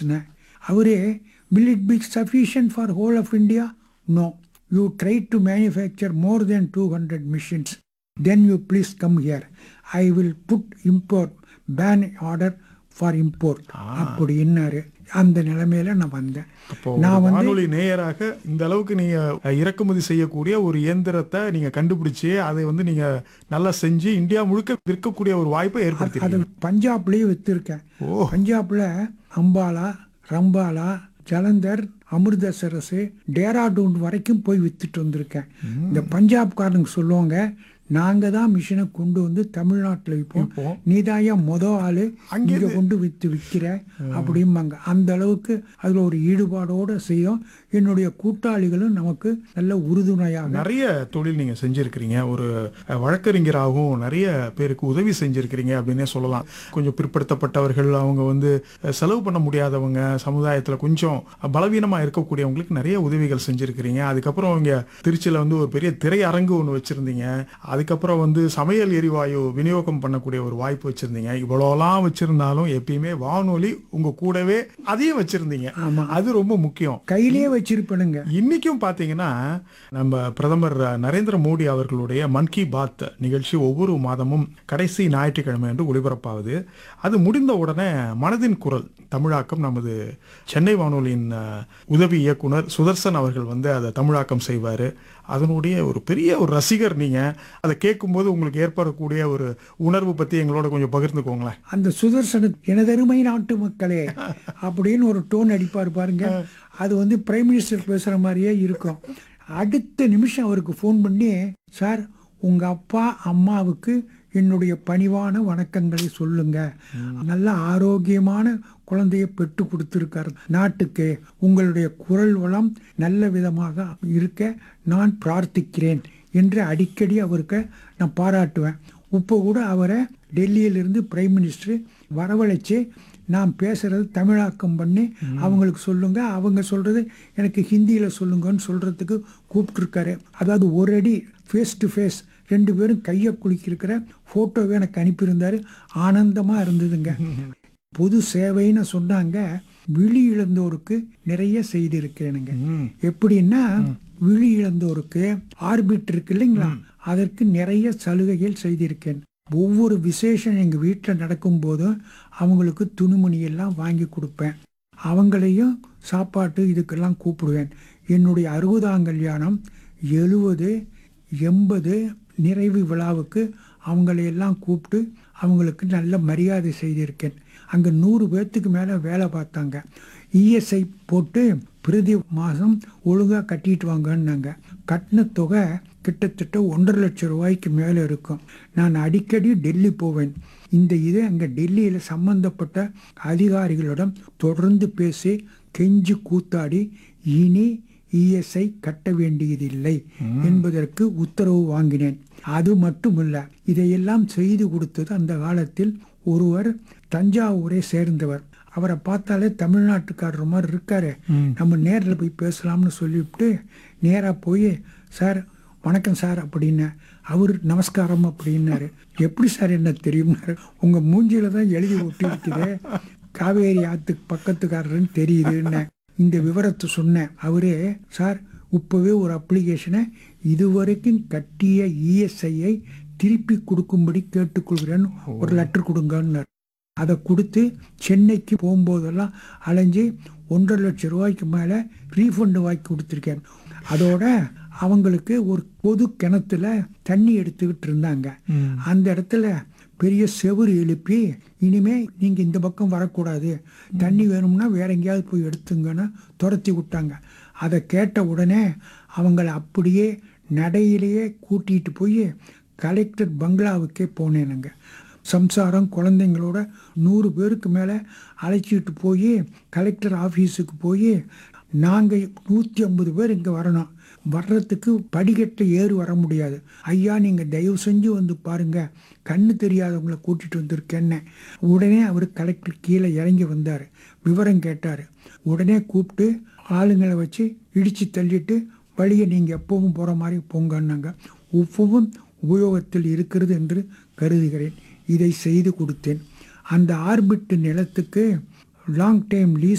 மிஷின்ஸ்னேன் அவரே will it be sufficient for whole of India? No. You try to manufacture more than 200 machines. Then you please come here. I will put import, ban order for import. அப்படின்னாரு அந்த நிலைமையில நான் வந்தேன் அப்போ ஒரு நான் வந்து வானொலி நேயராக இந்த அளவுக்கு நீங்க அஹ், இறக்குமதி செய்யக்கூடிய ஒரு இயந்திரத்தை நீங்க கண்டுபிடிச்சு அதை வந்து நீங்க நல்லா செஞ்சு இந்தியா முழுக்க விற்கக்கூடிய ஒரு வாய்ப்பை அது ஏற்படுத்தி பஞ்சாப்லயே வித்திருக்கேன் ஓ பஞ்சாப்ல அம்பாலா ரம்பாலா ஜலந்தர் அமிர்தசரஸ் டேராடூன் வரைக்கும் போய் வித்துட்டு வந்திருக்கேன் இந்த பஞ்சாப்காரனுங்க சொல்லுவாங்க நாங்க தான் மிஷினை கொண்டு வந்து தமிழ்நாட்டில் விற்போம் இப்போ நீதாயா மொத ஆளு இங்க கொண்டு வித்து விற்கிற அப்படிம்பாங்க அந்த அளவுக்கு அதுல ஒரு ஈடுபாடோட செய்யும் என்னுடைய கூட்டாளிகளும் நமக்கு நல்ல உறுதுணையாக நிறைய தொழில் நீங்க செஞ்சிருக்கிறீங்க ஒரு அஹ், வழக்கறிஞராகவும் நிறைய பேருக்கு உதவி செஞ்சிருக்கிறீங்க அப்படின்னே சொல்லலாம் கொஞ்சம் பிற்படுத்தப்பட்டவர்கள் அவங்க வந்து அஹ், செலவு பண்ண முடியாதவங்க சமுதாயத்துல கொஞ்சம் பலவீனமா இருக்கக்கூடியவங்களுக்கு நிறைய உதவிகள் செஞ்சிருக்கிறீங்க அதுக்கப்புறம் இங்க திருச்சியில வந்து ஒரு பெரிய திரையரங்கு ஒன்று வச்சிருந்தீங்க அதுக்கப்புறம் வந்து சமையல் எரிவாயு விநியோகம் பண்ணக்கூடிய ஒரு வாய்ப்பு வச்சிருந்தீங்க இவ்வளோலாம் வச்சிருந்தாலும் எப்பயுமே வானொலி உங்க கூடவே அதையும் வச்சிருந்தீங்க ஆமா. அது ரொம்ப முக்கியம் கையிலே வச்சிருப்பனுங்க இன்னைக்கும் பாத்தீங்கன்னா நம்ம பிரதமர் நரேந்திர மோடி அவர்களுடைய மன் கி பாத் நிகழ்ச்சி ஒவ்வொரு மாதமும் கடைசி ஞாயிற்றுக்கிழமை என்று ஒளிபரப்பாகுது அது முடிந்த உடனே மனதின் குரல் தமிழாக்கம் நமது சென்னை வானொலியின் அஹ், உதவி இயக்குனர் சுதர்சன் அவர்கள் வந்து அதை தமிழாக்கம் செய்வார் அதனுடைய ஒரு பெரிய ஒரு ரசிகர் நீங்க அதை கேட்கும்போது உங்களுக்கு ஏற்படக்கூடிய ஒரு உணர்வு பத்தி எங்களோட கொஞ்சம் பகிர்ந்துக்கோங்களேன் அந்த சுதர்சன எனதருமை நாட்டு மக்களே அப்படின்னு ஒரு டோன் அடிப்பார் பாருங்க அது வந்து பிரைம் மினிஸ்டர் பேசுற மாதிரியே இருக்கும் அடுத்த நிமிஷம் அவருக்கு ஃபோன் பண்ணி சார் உங்க அப்பா அம்மாவுக்கு என்னுடைய பணிவான வணக்கங்களை சொல்லுங்க நல்ல ஆரோக்கியமான குழந்தையை பெற்று கொடுத்திருக்கார் நாட்டுக்கு உங்களுடைய குரல் வளம் நல்ல விதமாக இருக்க நான் பிரார்த்திக்கிறேன் என்று அடிக்கடி அவருக்கு நான் பாராட்டுவேன் இப்போ கூட அவரை டெல்லியிலிருந்து பிரைம் மினிஸ்டர் வரவழைச்சு நான் பேசுறது தமிழாக்கம் பண்ணி அவங்களுக்கு சொல்லுங்க அவங்க சொல்றது எனக்கு ஹிந்தியில சொல்லுங்கன்னு சொல்றதுக்கு கூப்பிட்டுருக்காரு அதாவது ஒரு அடி ஃபேஸ் டு ஃபேஸ் ரெண்டு பேரும் கையை குலுக்கியிருக்கிற ஃபோட்டோவை எனக்கு அனுப்பியிருந்தாரு ஆனந்தமா இருந்ததுங்க பொது சேவைன்னு சொன்னாங்க விழி இழந்தோருக்கு நிறைய செய்தி இருக்கேனுங்க எப்படின்னா விழி இழந்தோருக்கு ஆர்பிட் இருக்கு இல்லைங்களா அதற்கு நிறைய சலுகைகள் செய்திருக்கேன் ஒவ்வொரு விசேஷம் எங்க வீட்டில் நடக்கும் போதும் அவங்களுக்கு துணிமணி எல்லாம் வாங்கி கொடுப்பேன் அவங்களையும் சாப்பாட்டு இதுக்கெல்லாம் கூப்பிடுவேன் என்னுடைய அறுபதாம் கல்யாணம் எழுபது எண்பது நிறைவு விழாவுக்கு அவங்களையெல்லாம் கூப்பிட்டு அவங்களுக்கு நல்ல மரியாதை செய்திருக்கேன் அங்கே நூறு பேர்த்துக்கு மேலே வேலை பார்த்தாங்க இஎஸ்ஐ போட்டு பிரதி மாதம் ஒழுங்காக கட்டிட்டு வாங்கன்னாங்க கட்டின தொகை கிட்டத்தட்ட ஒன்றரை லட்சம் ரூபாய்க்கு மேலே இருக்கும் நான் அடிக்கடி டெல்லி போவேன் இந்த இது அங்கே டெல்லியில் சம்பந்தப்பட்ட அதிகாரிகளிடம் தொடர்ந்து பேசி கெஞ்சி கூத்தாடி இனி இஎஸ்ஐ கட்ட வேண்டியதில்லை என்பதற்கு உத்தரவு வாங்கினேன் அது மட்டுமல்ல இதையெல்லாம் செய்து கொடுத்தது அந்த காலத்தில் ஒருவர் தஞ்சாவூரை சேர்ந்தவர் அவரை பார்த்தாலே தமிழ்நாட்டுக்காரர் மாதிரி இருக்காரு நம்ம நேரில் போய் பேசலாம்னு சொல்லிவிட்டு நேராக போய் சார் வணக்கம் சார் அப்படின்னு அவர் நமஸ்காரம் அப்படின்னாரு எப்படி சார் என்ன தெரியும்னாரு உங்க மூஞ்சியில தான் எழுதி ஒட்டி இருக்குது காவேரி ஆத்துக்கு பக்கத்துக்காரருன்னு தெரியுதுன்னு இந்த விவரத்தை சொன்னேன் அவரே சார் இப்போவே ஒரு அப்ளிகேஷனை இதுவரைக்கும் கட்டிய இஎஸ்ஐயை திருப்பி கொடுக்கும்படி கேட்டுக்கொள்கிறேன்னு ஒரு லெட்டர் கொடுங்கன்னார் அதை கொடுத்து சென்னைக்கு போகும்போதெல்லாம் அலைஞ்சு ஒன்றரை லட்சம் ரூபாய்க்கு மேலே ரீஃபண்டு வாங்கி கொடுத்துருக்கேன் அதோட அவங்களுக்கு ஒரு பொது கிணத்துல தண்ணி எடுத்துக்கிட்டு இருந்தாங்க அந்த இடத்துல பெரிய செவுரு எழுப்பி இனிமே நீங்க இந்த பக்கம் வரக்கூடாது தண்ணி வேணும்னா வேற எங்கேயாவது போய் எடுத்துங்கன்னு துரத்தி விட்டாங்க அதை கேட்ட உடனே அவங்கள அப்படியே நடையிலேயே கூட்டிட்டு போய் கலெக்டர் பங்களாவுக்கே போனேனுங்க சம்சாரம் குழந்தைங்களோட நூறு பேருக்கு மேலே அழைச்சிட்டு போய் கலெக்டர் ஆஃபீஸுக்கு போய் நாங்கள் நூற்றி ஐம்பது பேர் இங்கே வரணும் வர்றதுக்கு படிக்கட்டை ஏறி வர முடியாது ஐயா நீங்கள் தயவு செஞ்சு வந்து பாருங்க கண்ணு தெரியாதவங்கள கூட்டிகிட்டு வந்திருக்கேன்னு உடனே அவர் கலெக்டர் கீழே இறங்கி வந்தார் விவரம் கேட்டார் உடனே கூப்பிட்டு ஆளுங்களை வச்சு இடித்து தள்ளிட்டு வழியை நீங்கள் எப்பவும் போகிற மாதிரி போங்கன்னாங்க உப்புவும் உபயோகத்தில் இருக்கிறது என்று கருதுகிறேன் இதை செய்து கொடுத்தேன் அந்த ஆர்பிட் நிலத்துக்கு லாங் டைம் லீஸ்